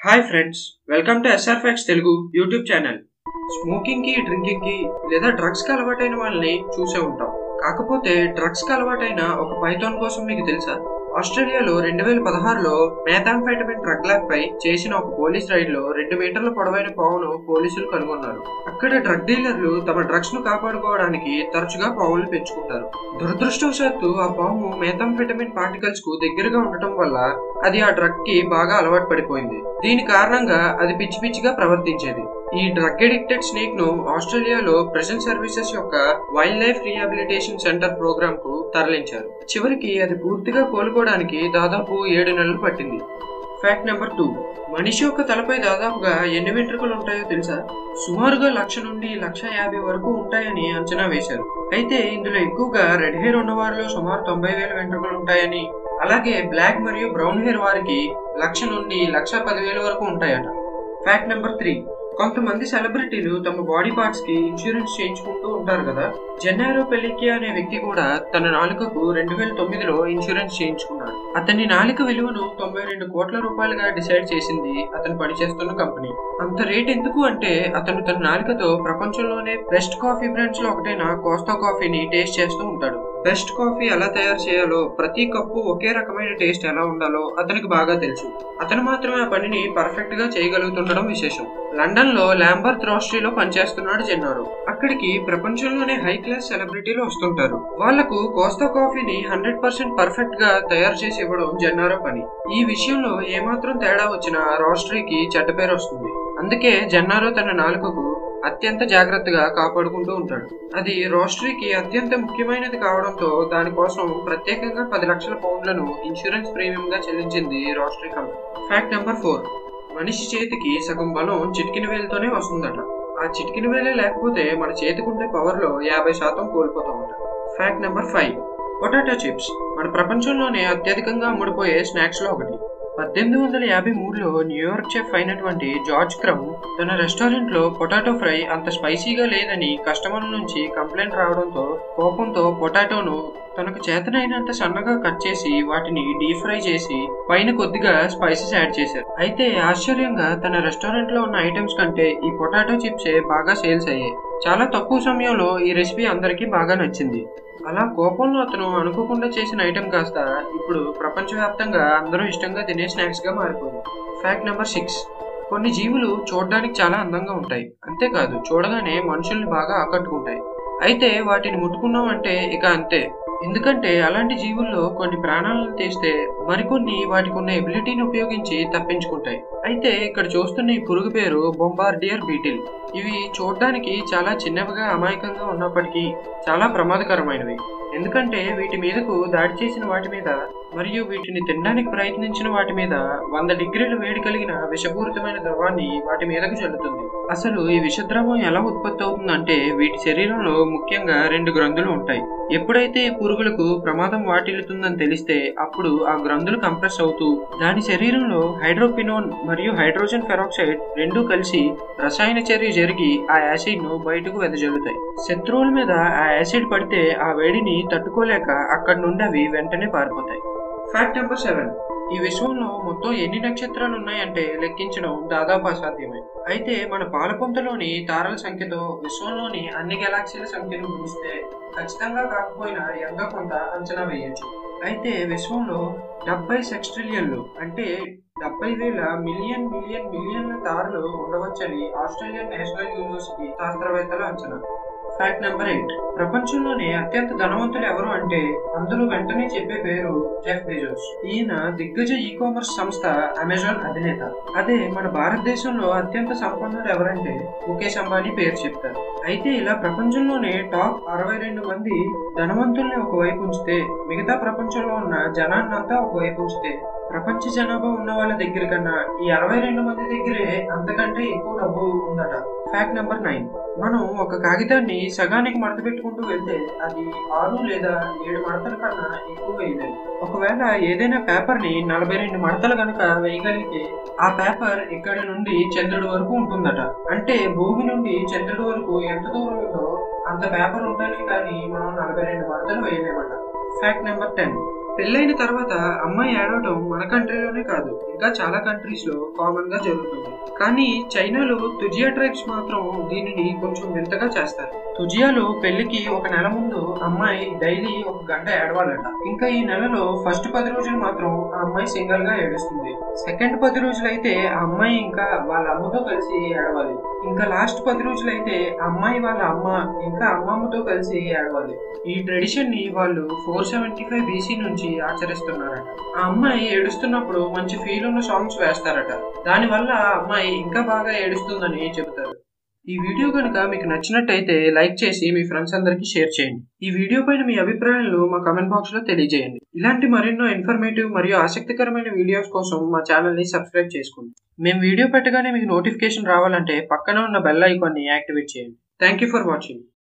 hi friends welcome to SR facts Telugu YouTube channel smoking కి drinking కి లేదా drugs కి అలవాటైన వాళ్ళని చూసే ఉంటాం కాకపోతే డ్రగ్స్ కి అలవాటైన ఒక పైథాన్ కోసం మీకు తెలుసా ఆస్ట్రేలియాలో రెండు వేల పదహారులో మేథాంఫెటమిన్ డ్రగ్ ల్యాబ్ పై చేసిన ఒక పోలీస్ రైడ్ లో రెండు మీటర్ల పొడవైన పావును పోలీసులు కనుగొన్నారు అక్కడ డ్రగ్ డీలర్లు తమ డ్రగ్స్ ను కాపాడుకోవడానికి తరచుగా పావులు పెంచుకుంటారు దురదృష్టవశాత్తు ఆ పాము మేథాంఫెటమిన్ పార్టికల్స్ కు దగ్గరగా ఉండటం వల్ల అది ఆ డ్రగ్ కి బాగా అలవాటు పడిపోయింది దీని కారణంగా అది పిచ్చి పిచ్చిగా ప్రవర్తించేది ఈ డ్రగ్ ఎడిక్టెడ్ స్నేక్ ను ఆస్ట్రేలియాలో ప్రెజెంట్ సర్వీసెస్ యొక్క wildlife rehabilitation centre programme కు తరలించారు చివరికి అది పూర్తిగా కోలుకోవడానికి దాదాపు ఏడు నెలలు పట్టింది ఫ్యాక్ట్ నెంబర్ టూ మనిషి యొక్క తలపై దాదాపుగా ఎన్ని వెంట్రుకలు ఉంటాయో తెలుసా సుమారుగా లక్ష నుండి లక్ష యాభై వరకు ఉంటాయని అంచనా వేశారు అయితే ఇందులో ఎక్కువగా రెడ్ హెయిర్ ఉన్న వారిలో సుమారు తొంభై వేల వెంట్రుకలు ఉంటాయని అలాగే బ్లాక్ మరియు బ్రౌన్ హెయిర్ వారికి లక్ష నుండి లక్ష పదివేల వరకు ఉంటాయట ఫ్యాక్ట్ నెంబర్ త్రీ కొంతమంది సెలబ్రిటీలు తమ బాడీ పార్ట్స్ కి ఇన్సూరెన్స్ చేయించుకుంటూ ఉంటారు కదా జెన్నారో పెలికి అనే వ్యక్తి కూడా తన నాలుకకు రెండు వేల తొమ్మిదిలో ఇన్సూరెన్స్ చేయించుకున్నాడు అతని నాలుక విలువను తొంభై రెండు కోట్ల రూపాయలుగా డిసైడ్ చేసింది అతను పనిచేస్తున్న కంపెనీ అంత రేట్ ఎందుకు అంటే అతను తన నాలుకతో ప్రపంచంలోనే బెస్ట్ కాఫీ బ్రాండ్స్ లో ఒకటైన కోస్తా కాఫీని టేస్ట్ చేస్తూ ఉంటాడు బెస్ట్ కాఫీ ఎలా తయారు చేయాలో ప్రతి కప్పు ఒకే రకమైన టేస్ట్ ఎలా ఉండాలో అతనికి బాగా తెలుసు అతను మాత్రమే ఆ పనిని పర్ఫెక్ట్ గా చేయగలుగుతుండడం విశేషం లండన్ లో ల్యాంబర్త్ రోస్ట్రీలో పనిచేస్తున్నాడు జెన్నారో అక్కడికి ప్రపంచంలోనే హై క్లాస్ సెలబ్రిటీలు వస్తుంటారు వాళ్లకు కోస్తా కాఫీని హండ్రెడ్ పర్సెంట్ పర్ఫెక్ట్ గా తయారు చేసి ఇవ్వడం జెన్నారో పని ఈ విషయంలో ఏమాత్రం తేడా వచ్చినా రోస్ట్రీకి చెడ్డ పేరు వస్తుంది అందుకే జెన్నారో తన నాలుకకు అత్యంత జాగ్రత్తగా కాపాడుకుంటూ ఉంటాడు అది రోస్టరీకి అత్యంత ముఖ్యమైనది కావడంతో దానికోసం ప్రత్యేకంగా పది లక్షల పౌండ్లను ఇన్సూరెన్స్ ప్రీమియం గా చెల్లించింది roastery company fact number four మనిషి చేతికి సగం బలం చిటికిన వేలుతోనే వస్తుందట ఆ చిటికిన వేలే లేకపోతే మన చేతికుండే పవర్ లో యాభై శాతం కోల్పోతామట fact number five potato chips మన ప్రపంచంలోనే అత్యధికంగా అమ్ముడుపోయే స్నాక్స్ లో ఒకటి పద్దెనిమిది వందల యాభై మూడులో న్యూయార్క్ చెఫ్ అయినటువంటి జార్జ్ క్రమ్ తన రెస్టారెంట్ లో పొటాటో ఫ్రై అంత స్పైసీగా లేదని కస్టమర్ల నుంచి కంప్లైంట్ రావడంతో కోపంతో పొటాటోను తనకు చేతనైనంత సన్నగా కట్ చేసి వాటిని డీప్ ఫ్రై చేసి పైన కొద్దిగా స్పైసెస్ యాడ్ చేశారు అయితే ఆశ్చర్యంగా తన రెస్టారెంట్ లో ఉన్న ఐటమ్స్ కంటే ఈ పొటాటో చిప్సే బాగా సేల్స్ అయ్యాయి చాలా తక్కువ సమయంలో ఈ రెసిపీ అందరికీ బాగా నచ్చింది అలా కోపంలో అతను అనుకోకుండా చేసిన ఐటెం కాస్త ఇప్పుడు ప్రపంచవ్యాప్తంగా అందరూ ఇష్టంగా తినే స్నాక్స్ గా మారిపోయింది ఫ్యాక్ట్ నెంబర్ సిక్స్ కొన్ని జీవులు చూడడానికి చాలా అందంగా ఉంటాయి అంతేకాదు చూడగానే మనుషుల్ని బాగా ఆకట్టుకుంటాయి అయితే వాటిని ముట్టుకున్నాం అంటే ఇక అంతే ఎందుకంటే అలాంటి జీవుల్లో కొన్ని ప్రాణాలను తీస్తే మరికొన్ని వాటికి ఉన్న ఎబిలిటీని ఉపయోగించి తప్పించుకుంటాయి అయితే ఇక్కడ చూస్తున్న ఈ పురుగు పేరు బొంబార్డియర్ బీటిల్ ఇవి చూడడానికి చాలా చిన్నవిగా అమాయకంగా ఉన్నప్పటికీ చాలా ప్రమాదకరమైనవి ఎందుకంటే వీటి మీదకు దాడి చేసిన వాటి మీద మరియు వీటిని తినడానికి ప్రయత్నించిన వాటి మీద వంద డిగ్రీల వేడి కలిగిన విషపూరితమైన ద్రవాన్ని వాటి మీదకు చల్లుతుంది అసలు ఈ విషద్రవం ఎలా ఉత్పత్తి అవుతుందంటే వీటి శరీరంలో ముఖ్యంగా రెండు గ్రంథులు ఉంటాయి ఎప్పుడైతే ఈ పురుగులకు ప్రమాదం వాటిల్లుతుందని తెలిస్తే అప్పుడు ఆ గ్రంథులు కంప్రెస్ అవుతూ దాని శరీరంలో హైడ్రోపినోన్ మరియు హైడ్రోజన్ పెరాక్సైడ్ రెండూ కలిసి రసాయన చర్య జరిగి ఆ యాసిడ్ ను బయటకు వెదజల్లుతాయి శత్రువుల మీద ఆ యాసిడ్ పడితే ఆ వేడిని తట్టుకోలేక అక్కడి నుండి అవి వెంటనే పారిపోతాయి ఫ్యాక్ట్ నెంబర్ సెవెన్ ఈ విశ్వంలో మొత్తం ఎన్ని నక్షత్రాలు ఉన్నాయంటే లెక్కించడం దాదాపు అసాధ్యమే అయితే మన పాలపొంతలోని తారల సంఖ్యతో విశ్వంలోని అన్ని గెలాక్సీల సంఖ్యను గుణిస్తే ఖచ్చితంగా కాకపోయినా ఎంతో కొంత అంచనా వేయొచ్చు అయితే విశ్వంలో డెబ్బై సెక్స్ట్రిలియన్లు అంటే డెబ్బై వేల మిలియన్ మిలియన్ మిలియన్ల తారలు ఉండవచ్చని ఆస్ట్రేలియన్ నేషనల్ యూనివర్సిటీ శాస్త్రవేత్తల అంచనా ఫ్యాక్ట్ నెంబర్ ఎయిట్ ప్రపంచంలోనే అత్యంత ధనవంతులు ఎవరు అంటే అందరూ వెంటనే చెప్పే పేరు జెఫ్ బెజోస్ ఈయన దిగ్గజ ఈ కామర్స్ సంస్థ అమెజాన్ అధినేత అదే మన భారతదేశంలో అత్యంత సంపన్నుడు ఎవరంటే ముఖేష్ అంబానీ పేరు చెప్తారు అయితే ఇలా ప్రపంచంలోనే టాప్ అరవై రెండు మంది ధనవంతుల్ని ఒకవైపు ఉంచితే మిగతా ప్రపంచంలో ఉన్న జనాన్నంతా ఒకవైపు ఉంచితే ప్రపంచ జనాభా ఉన్న వాళ్ళ దగ్గర కన్నా ఈ అరవై రెండు మంది దగ్గరే అంతకంటే ఎక్కువ డబ్బు ఉందట ఫ్యాక్ట్ నెంబర్ నైన్ మనం ఒక కాగితాన్ని సగానికి మడత పెట్టుకుంటూ వెళ్తే అది ఆరు లేదా ఏడు మడతల కన్నా ఎక్కువ వేయలేదు ఒకవేళ ఏదైనా పేపర్ ని నలభై రెండు మడతలు కనుక వేయగలిగితే ఆ పేపర్ ఇక్కడి నుండి చంద్రుడి వరకు ఉంటుందట అంటే భూమి నుండి చంద్రుడి వరకు ఎంత దూరం ఉందో అంత పేపర్ ఉంటేనే కానీ మనం నలభై రెండు మడతలు వేయలేమట ఫ్యాక్ట్ నెంబర్ టెన్ పెళ్ళైన తర్వాత అమ్మాయి ఏడవటం మన కంట్రీలోనే కాదు ఇంకా చాలా కంట్రీస్ లో కామన్ గా జరుగుతుంది కానీ చైనాలో తుజియా ట్రైబ్స్ మాత్రం దీనిని కొంచెం వింతగా చేస్తారు తుజియాలో పెళ్లికి ఒక నెల ముందు అమ్మాయి డైలీ ఒక గంట ఏడవాలట ఇంకా ఈ నెలలో ఫస్ట్ పది రోజులు మాత్రం ఆ అమ్మాయి సింగిల్ గా ఏడుస్తుంది సెకండ్ పది రోజులు అయితే ఆ అమ్మాయి ఇంకా వాళ్ళ అమ్మతో కలిసి ఏడవాలి ఇంకా లాస్ట్ పది రోజులు అయితే అమ్మాయి వాళ్ళ అమ్మ ఇంకా అమ్మమ్మతో కలిసి ఏడవాలి ఈ ట్రెడిషన్ ని వాళ్ళు ఫోర్ సెవెంటీ ఫైవ్ బీసీ నుంచి ఆచరిస్తున్నారట ఆ అమ్మాయి ఏడుస్తున్నప్పుడు మంచి ఫీల్ ఉన్న సాంగ్స్ వేస్తారట దానివల్ల ఆ అమ్మాయి ఇంకా బాగా ఏడుస్తుందని చెబుతారు ఈ వీడియో కనుక మీకు నచ్చినట్టయితే లైక్ చేసి మీ ఫ్రెండ్స్ అందరికీ షేర్ చేయండి ఈ వీడియో పైన మీ అభిప్రాయాలను మా కమెంట్ బాక్స్ లో తెలియజేయండి ఇలాంటి మరెన్నో ఇన్ఫర్మేటివ్ మరియు ఆసక్తికరమైన వీడియోస్ కోసం మా ఛానల్ ని సబ్స్క్రైబ్ చేసుకోండి మేము వీడియో పెట్టగానే మీకు నోటిఫికేషన్ రావాలంటే పక్కన ఉన్న బెల్ ఐకాన్ని యాక్టివేట్ చేయండి థ్యాంక్ యూ ఫర్ వాచింగ్